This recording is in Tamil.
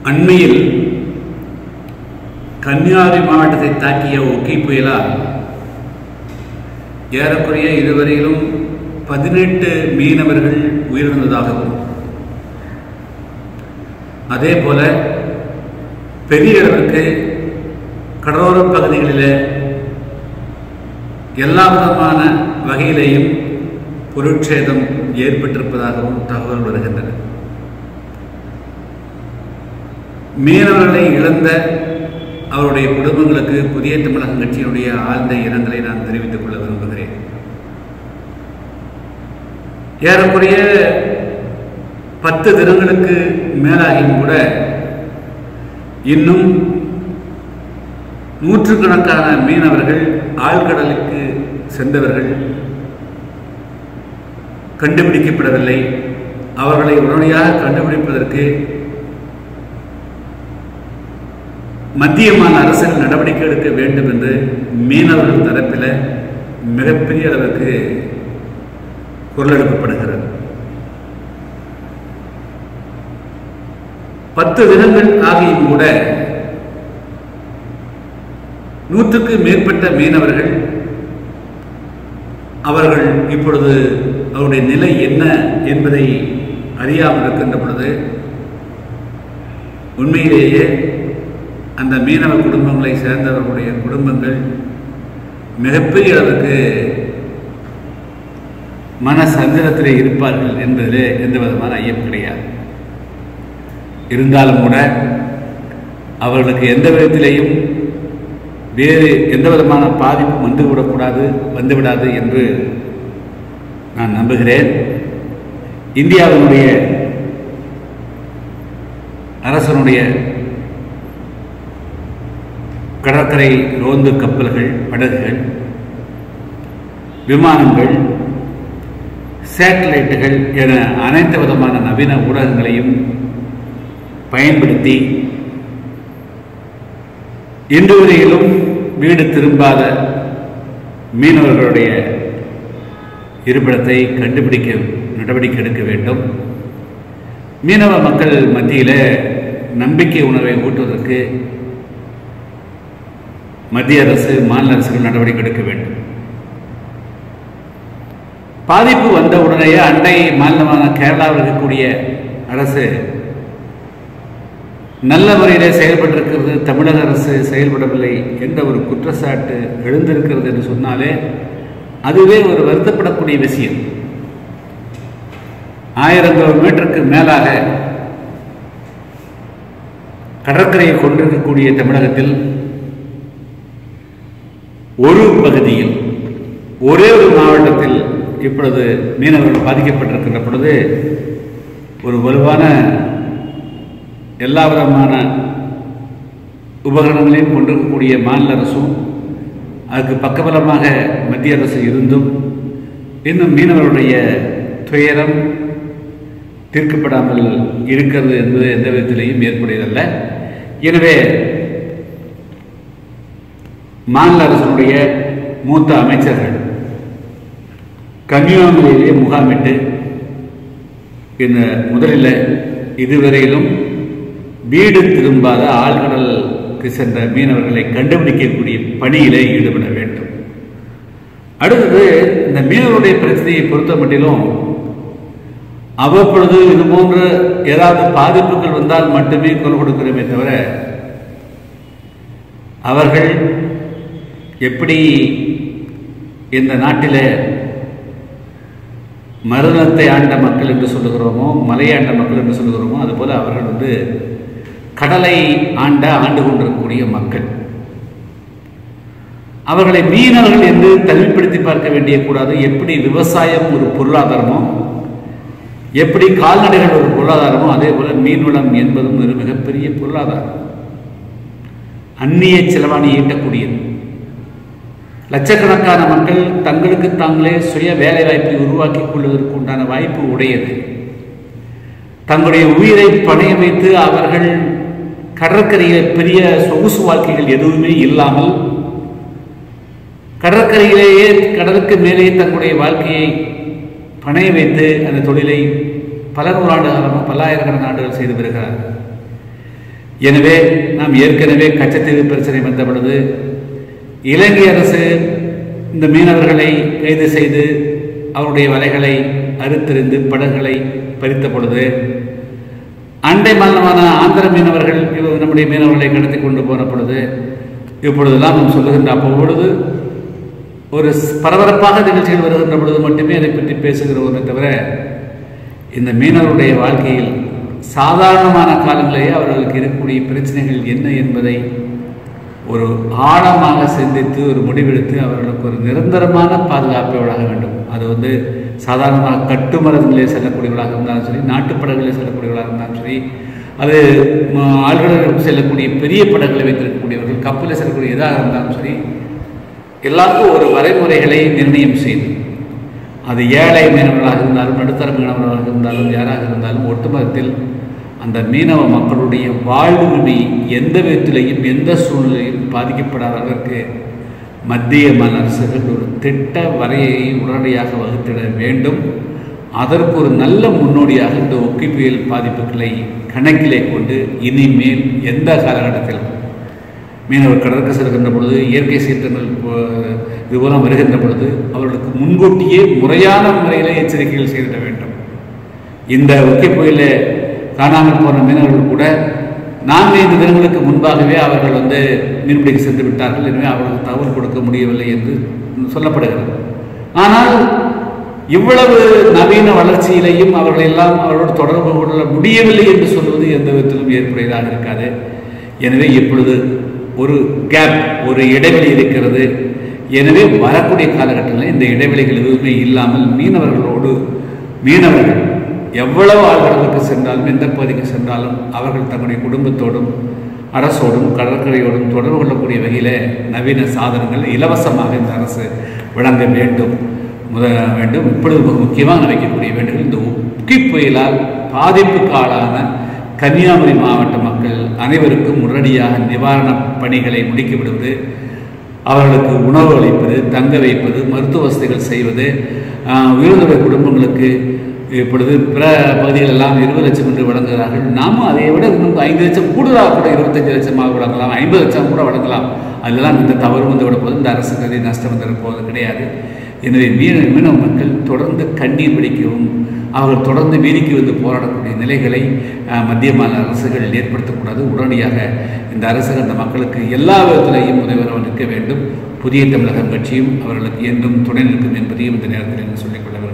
அண்மையில் கன்னியாகுமரி மாவட்டத்தை தாக்கிய ஒக்கி புயலால் ஏறக்குறைய இதுவரையிலும் பதினெட்டு மீனவர்கள் உயிரிழந்ததாகவும் அதே போல பெரிய அளவுக்கு கடலோர பகுதிகளில் எல்லா விதமான வகையிலேயும் பொருட்சேதம் ஏற்பட்டிருப்பதாகவும் தகவல் வருகின்றன மீனவர்களை இழந்த அவருடைய குடும்பங்களுக்கு புதிய தமிழகம் கட்சியினுடைய ஆழ்ந்த இரங்கலை நான் தெரிவித்துக் கொள்ள விரும்புகிறேன் ஏறக்குறைய பத்து தினங்களுக்கு மேலாகியும் கூட இன்னும் நூற்றுக்கணக்கான மீனவர்கள் ஆழ்கடலுக்கு சென்றவர்கள் கண்டுபிடிக்கப்படவில்லை அவர்களை உடனடியாக கண்டுபிடிப்பதற்கு மத்திய மாநில அரசுகள் நடவடிக்கை எடுக்க வேண்டும் என்று மீனவர்கள் தரப்பில் மிகப்பெரிய அளவுக்கு குரல் எழுப்பப்படுகிறது பத்து தினங்கள் ஆகியும் கூட நூற்றுக்கு மேற்பட்ட மீனவர்கள் அவர்கள் இப்பொழுது அவருடைய நிலை என்ன என்பதை அறியாமல் இருக்கின்ற பொழுது உண்மையிலேயே அந்த மீனவ குடும்பங்களை சேர்ந்தவர்களுடைய குடும்பங்கள் மிகப்பெரிய அளவுக்கு மன சஞ்சலத்திலே இருப்பார்கள் என்பதிலே எந்த விதமான ஐயம் கிடையாது இருந்தாலும் கூட அவர்களுக்கு எந்த விதத்திலேயும் வேறு எந்த விதமான பாதிப்பும் வந்துவிடக்கூடாது வந்துவிடாது என்று நான் நம்புகிறேன் இந்தியாவினுடைய அரசனுடைய கடற்கரை ரோந்து கப்பல்கள் படகுகள் விமானங்கள் சேட்டலைட்டுகள் என அனைத்து விதமான நவீன ஊடகங்களையும் பயன்படுத்தி இன்று வரையிலும் வீடு திரும்பாத மீனவர்களுடைய இருப்பிடத்தை கண்டுபிடிக்க நடவடிக்கை எடுக்க வேண்டும் மீனவ மக்கள் மத்தியில் நம்பிக்கை உணர்வை ஊட்டுவதற்கு மத்திய அரசு மாநில அரசுகள் நடவடிக்கை எடுக்க வேண்டும் பாதிப்பு வந்த உடனேயே அண்டை மாநிலமான கேரளாவில் இருக்கக்கூடிய அரசு நல்ல முறையிலே செயல்பட்டிருக்கிறது தமிழக அரசு செயல்படவில்லை என்ற ஒரு குற்றச்சாட்டு எழுந்திருக்கிறது என்று சொன்னாலே அதுவே ஒரு வருத்தப்படக்கூடிய விஷயம் ஆயிரம் கிலோமீட்டருக்கு மேலாக கடற்கரையை கொண்டிருக்கக்கூடிய தமிழகத்தில் ஒரு பகுதியில் ஒரே ஒரு மாவட்டத்தில் இப்பொழுது மீனவர்கள் பாதிக்கப்பட்டிருக்கின்ற பொழுது ஒரு வலுவான எல்லா விதமான உபகரணங்களையும் கொண்டிருக்கக்கூடிய மாநில அரசும் அதுக்கு பக்கபலமாக மத்திய அரசு இருந்தும் இன்னும் மீனவர்களுடைய துயரம் தீர்க்கப்படாமல் இருக்கிறது என்பது எந்த விதத்திலையும் ஏற்புடையதல்ல எனவே மாநில அரசினுடைய மூத்த அமைச்சர்கள் கன்னியாகுமரியிலே முகாமிட்டு இந்த முதலில் இதுவரையிலும் வீடு திரும்பாத ஆழ்கடலுக்கு சென்ற மீனவர்களை கண்டுபிடிக்கக்கூடிய பணியிலே ஈடுபட வேண்டும் அடுத்தது இந்த மீனவருடைய பிரச்சனையை பொறுத்த மட்டிலும் அவ்வப்பொழுது இது போன்ற ஏதாவது பாதிப்புகள் வந்தால் மட்டுமே குரல் கொடுக்கிறோமே தவிர அவர்கள் எப்படி இந்த நாட்டில் மருதத்தை ஆண்ட மக்கள் என்று சொல்லுகிறோமோ மலையாண்ட மக்கள் என்று சொல்லுகிறோமோ அதுபோல் அவர்கள் வந்து கடலை ஆண்ட ஆண்டு கொண்டிருக்கக்கூடிய மக்கள் அவர்களை மீனவர்கள் என்று தனிப்படுத்தி பார்க்க வேண்டிய கூடாது எப்படி விவசாயம் ஒரு பொருளாதாரமோ எப்படி கால்நடைகள் ஒரு பொருளாதாரமோ அதே போல மீன்வளம் என்பதும் ஒரு மிகப்பெரிய பொருளாதாரம் அந்நிய செலவாணி ஈட்டக்கூடியது லட்சக்கணக்கான மக்கள் தங்களுக்கு தாங்களே சுய வேலை வாய்ப்பை உருவாக்கி கொள்வதற்கு உண்டான வாய்ப்பு உடையது தங்களுடைய உயிரை பணைய வைத்து அவர்கள் கடற்கரையில் பெரிய சொகுசு வாழ்க்கைகள் எதுவுமே இல்லாமல் கடற்கரையிலேயே கடலுக்கு மேலே தங்களுடைய வாழ்க்கையை பணைய வைத்து அந்த தொழிலை பல நூறாண்டு காலமாக பல்லாயிரக்கணக்கான ஆண்டுகள் செய்து வருகிறார்கள் எனவே நாம் ஏற்கனவே கச்சத்தீவு பிரச்சனை வந்த பொழுது இலங்கை அரசு இந்த மீனவர்களை கைது செய்து அவருடைய வலைகளை அறுத்தெறிந்து படகுகளை பறித்த பொழுது அண்டை மாநிலமான ஆந்திர மீனவர்கள் இவ- நம்முடைய மீனவர்களை கடத்தி கொண்டு போன பொழுது இப்பொழுதெல்லாம் நாம் சொல்லுகின்ற அப்பொழுது ஒரு ஸ்- பரபரப்பாக நிகழ்ச்சிகள் வருகின்ற பொழுது மட்டுமே அதை பற்றி பேசுகிறோமே தவிர இந்த மீனவருடைய வாழ்க்கையில் சாதாரணமான காலங்களிலேயே அவர்களுக்கு இருக்கக்கூடிய பிரச்சனைகள் என்ன என்பதை ஒரு ஆழமாக சிந்தித்து ஒரு முடிவெடுத்து அவர்களுக்கு ஒரு நிரந்தரமான பாதுகாப்பை வழங்க வேண்டும் அது வந்து சாதாரணமாக கட்டுமரங்களிலே செல்லக்கூடியவர்களாக இருந்தாலும் சரி நாட்டுப்படகுகளில் செல்லக்கூடியவர்களாக இருந்தாலும் சரி அது ம, ஆழ்கடலில் செல்லக்கூடிய பெரிய படகுகளை வைத்திருக்கக்கூடியவர்கள் கப்பலில் செல்லக்கூடிய எதாக இருந்தாலும் சரி எல்லாருக்கும் ஒரு வரைமுறைகளை நிர்ணயம் செய்து அது ஏழை மீனவர்களாக இருந்தாலும் நடுத்தர மீனவர்களாக இருந்தாலும் யாராக இருந்தாலும் ஒட்டுமொத்தத்தில் அந்த மீனவ மக்களுடைய வாழ்வுரிமை எந்த விதத்திலையும் எந்த சூழ்நிலையும் பாதிக்கப்படாத அளவிற்கு மத்திய மாநில அரசுகள் ஒரு திட்ட வரையை உடனடியாக வகுத்திட வேண்டும் அதற்கு ஒரு நல்ல முன்னோடியாக இந்த ஒக்கி புயல் பாதிப்புகளை கணக்கிலே கொண்டு இனிமேல் எந்த காலகட்டத்திலும் மீனவர் கடலுக்கு செல்கின்ற பொழுது இயற்கை சீற்றங்கள் போ- இதுபோல வருகின்ற பொழுது அவர்களுக்கு முன்கூட்டியே முறையான முறையில் எச்சரிக்கைகள் செய்திட வேண்டும் இந்த ஒக்கை புயல காணாமல் போன மீனவர்கள் கூட நான்கு ஐந்து தினங்களுக்கு முன்பாகவே அவர்கள் வந்து மீன்பிடிக்க சென்று விட்டார்கள் எனவே அவர்களுக்கு தகவல் கொடுக்க முடியவில்லை என்று சொல்லப்படுகிறது ஆனால் இவ்வளவு நவீன வளர்ச்சியிலையும் அவர்கள் எல்லாம் அவரோடு தொடர்பு கொள்ள முடியவில்லை என்று சொல்வது எந்த விதத்திலும் ஏற்புடையதாக இருக்காது எனவே இப்பொழுது ஒரு கேப் ஒரு இடைவெளி இருக்கிறது எனவே வரக்கூடிய காலகட்டங்களில் இந்த இடைவெளிகள் எதுவுமே இல்லாமல் மீனவர்களோடு மீனவர்கள் எவ்வளவு ஆழ்கடலுக்கு சென்றாலும் எந்த பகுதிக்கு சென்றாலும் அவர்கள் தங்களுடைய குடும்பத்தோடும் அரசோடும் கடற்கரையோடும் தொடர்பு கொள்ளக்கூடிய வகையில் நவீன சாதனங்கள் இலவசமாக இந்த அரசு வழங்க வேண்டும் முத வேண்டும் இப்பொழுது மிக முக்கியமாக வைக்கக்கூடிய வேண்டும் இந்த உக்கி புயலால் பாதிப்புக்கு ஆளான கன்னியாகுமரி மாவட்ட மக்கள் அனைவருக்கும் உடனடியாக நிவாரணப் பணிகளை முடுக்கி விடுவது அவர்களுக்கு உணவு அளிப்பது தங்க வைப்பது மருத்துவ வசதிகள் செய்வது ஆஹ், உயிரிழந்தவருடைய குடும்பங்களுக்கு இப்பொழுது பிற பகுதிகள் எல்லாம் இருபது லட்சம் என்று வழங்குகிறார்கள் நாமும் அதை விட இன்னும் ஐந்து லட்சம் கூடுதலாக கூட இருபத்தஞ்சு லட்சமாக வழங்கலாம் ஐம்பது லட்சம் கூட வழங்கலாம் அதெல்லாம் இந்த தவறு வந்து விட போது இந்த அரசுக்கு அது நஷ்டம் வந்து போவது கிடையாது எனவே மீன மீனவ மக்கள் தொடர்ந்து கண்ணீர் வடிக்கவும் அவர்கள் தொடர்ந்து வீதிக்கு வந்து போராடக்கூடிய நிலைகளை அஹ், மத்திய மாநில அரசுகள் ஏற்படுத்தக்கூடாது உடனடியாக இந்த அரசுகள் அந்த மக்களுக்கு எல்லா விதத்திலையும் உதவி நிற்க வேண்டும் புதிய தமிழகம் கட்சியும் அவர்களுக்கு என்றும் துணை நிற்கும் என்பதையும் இந்த நேரத்தில் என்று சொல்லிக்கொள்ள